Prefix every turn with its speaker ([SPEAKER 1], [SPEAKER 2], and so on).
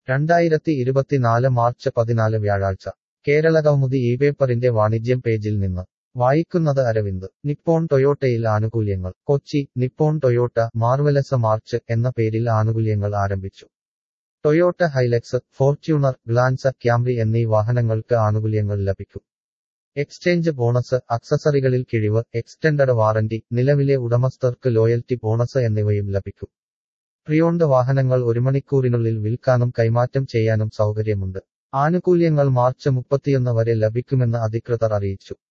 [SPEAKER 1] രണ്ടായിരത്തി ഇരുപത്തിനാല് മാർച്ച് പതിനാല് വ്യാഴാഴ്ച കേരളകൗമുദി ഈ പേപ്പറിന്റെ വാണിജ്യം പേജിൽ നിന്ന് വായിക്കുന്നത് അരവിന്ദ് നിപ്പോൺ ടൊയോട്ടയിൽ ആനുകൂല്യങ്ങൾ Kochi Nippon Toyota marvellous March എന്ന പേരിൽ ആനുകൂല്യങ്ങൾ ആരംഭിച്ചു Toyota Hilux Fortuner Glanza Camry എന്നീ വാഹനങ്ങൾക്ക് ആനുകൂല്യങ്ങൾ ലഭിക്കും എക്സ്ചേഞ്ച് ബോണസ് അക്സസറികളിൽ കിഴിവ് എക്സ്റ്റൻഡഡ് വാറന്റി നിലവിലെ ഉടമസ്ഥർക്ക് ലോയൽറ്റി ബോണസ് എന്നിവയും ലഭിക്കും പ്രിയോണ്ട് വാഹനങ്ങൾ ഒരു മണിക്കൂറിനുള്ളിൽ വിൽക്കാനും കൈമാറ്റം ചെയ്യാനും സൗകര്യമുണ്ട് ആനുകൂല്യങ്ങൾ മാർച്ച് മുപ്പത്തിയൊന്ന് വരെ ലഭിക്കുമെന്ന് അധികൃതർ അറിയിച്ചു